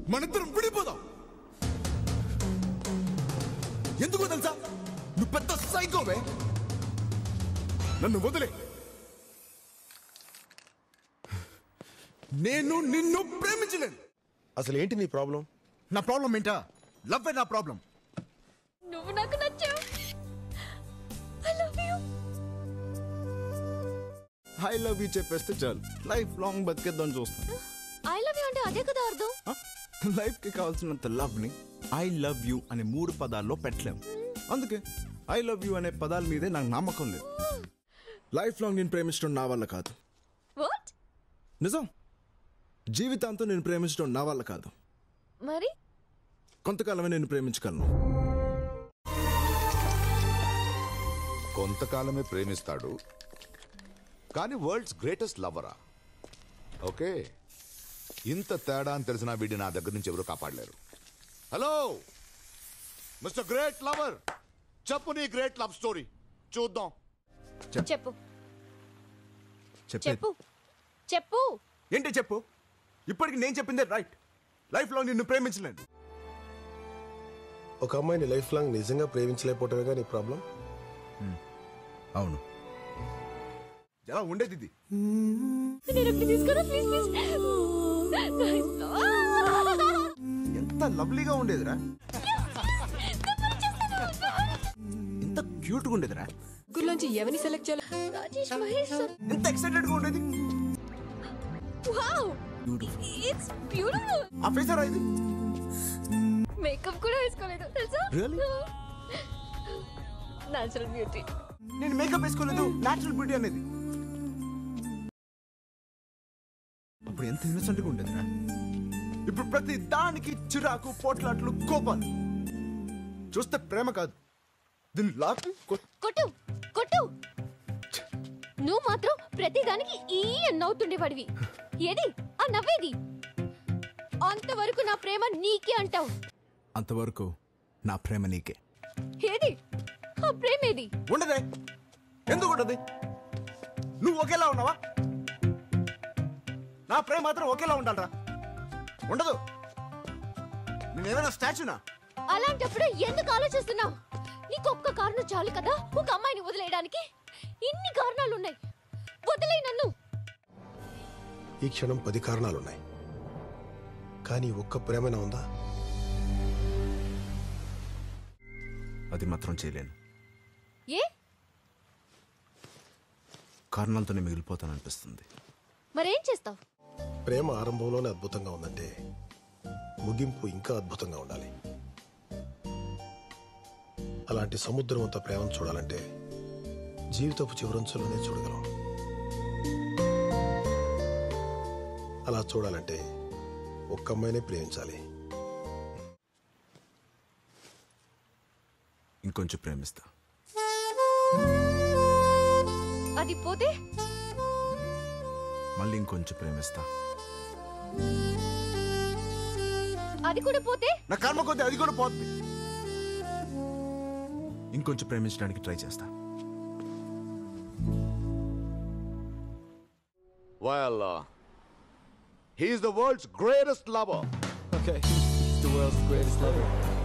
మనిద్దరం విడిపోదాం ఎందుకో తెలుసా నువ్వు పెద్ద సైకోవే నన్ను వదిలే నేను నిన్ను ప్రేమించలేను అసలు ఏంటి నీ ప్రాబ్లం నా ప్రాబ్లం ఏంటా లవ్ నా ప్రాబ్లం నువ్వు నాకు నచ్చావు I love you I love you చెప్పేస్తే చాలు లైఫ్ లాంగ్ బతికేద్దాం చూస్తాను ఐ లవ్ యూ అంటే అదే కదా అర్థం లైఫ్ కి కావాల్సినంత లవ్ ని ఐ లవ్ యూ అనే మూడు పదాల్లో పెట్టలేము అందుకే ఐ లవ్ యూ అనే పదాల మీదే నాకు నమ్మకం లేదు లైఫ్ లాంగ్ నేను ప్రేమించడం నా వల్ల కాదు వాట్ నిజం జీవితాంతం నేను ప్రేమించడం నా వల్ల కాదు మరి కొంతకాలమే నేను ప్రేమించగలను కొంతకాలమే ప్రేమిస్తాడు కానీ వరల్డ్స్ గ్రేటెస్ట్ లవరా ఓకే ఇంత తేడా అని తెలిసిన వీడి నా దగ్గర నుంచి ఎవరు కాపాడలేరు హలో మిస్టర్ గ్రేట్ లవర్ చెప్పు నీ గ్రేట్ లవ్ స్టోరీ చూద్దాం చెప్పు చెప్పేది చెప్పు చెప్పు ఏంటి చెప్పు ఇప్పటికి నేను చెప్పిందే రైట్ లైఫ్ లాంగ్ నిన్ను ప్రేమించలేను ఒక అమ్మాయిని లైఫ్ లాంగ్ నిజంగా ప్రేమించలేకపోవటమే నీ ప్రాబ్లం అవును ఎలా ఉండేది ఇది నేను ఒకటి తీసుకురా ప్లీజ్ ప్లీజ్ ఎంత లవ్లీగా ఉండేదిరా ఎంత క్యూట్ గా ఉండేదిరా గుర్లోంచి ఎవరిని సెలెక్ట్ చేయాలి రాజేష్ మహేష్ సార్ ఎంత ఎక్సైటెడ్ గా ఉండేది వావ్ ఇట్స్ బ్యూటిఫుల్ ఆ ఫేస్ రా ఇది మేకప్ కూడా వేసుకోలేదు తెలుసా Really? నేచురల్ బ్యూటీ నేను మేకప్ వేసుకోలేదు నేచురల్ బ్యూటీ అనేది అప్పుడు ఎంత ఇన్నసెంట్ గా ఉండేదిరా ఇప్పుడు ప్రతి దానికి చిరాకు పోట్లాట్లు కోపాలు చూస్తే ప్రేమ కాదు దీన్ని లాక్కు కొ- కొట్టు కొట్టు నువ్వు మాత్రం ప్రతిదానికి ఈ నవ్వుతుండేవాడివి ఏది ఆ నవ్వేది అంతవరకు నా ప్రేమ నీకే అంటావు అంతవరకు నా ప్రేమ నీకే ఏది ఆ ప్రేమ ఏది ఉండదే ఎందుకు ఉండదు నువ్వు ఒకేలా ఉన్నావా నా ప్రేమ మాత్రం ఒకేలా ఉండాలరా ఉండదు నేనేమైనా స్టాచ్యూనా అలాంటప్పుడు ఎందుకు ఆలోచిస్తున్నావు నీకు ఒక్క కారణం చాలు కదా ఒక అమ్మాయిని వదిలేయడానికి ఇన్ని కారణాలు ఉన్నాయి వదిలేయి నన్ను ఈ క్షణం పది కారణాలున్నాయి కానీ ఒక్క ప్రేమైనా ఉందా అది మాత్రం చేయలేను ఏ కారణాలతోనే మిగిలిపోతాననిపిస్తుంది మరేం చేస్తావు ప్రేమ ఆరంభంలోనే అద్భుతంగా ఉందంటే ముగింపు ఇంకా అద్భుతంగా ఉండాలి అలాంటి సముద్రం అంత ప్రేమను చూడాలంటే జీవితపు చివరంచులోనే చూడగలం అలా చూడాలంటే ఒక్క అమ్మాయినే ప్రేమించాలి ఇంకొంచెం ప్రేమిస్తా అది పోతే మళ్ళీ ఇంకొంచెం ప్రేమిస్తా అది కూడా పోతే నా కర్మ కొద్ది అది కూడా పోతుంది ఇంకొంచెం ప్రేమించడానికి ట్రై చేస్తా well he's the world's greatest lover Okay, he's the world's greatest lover.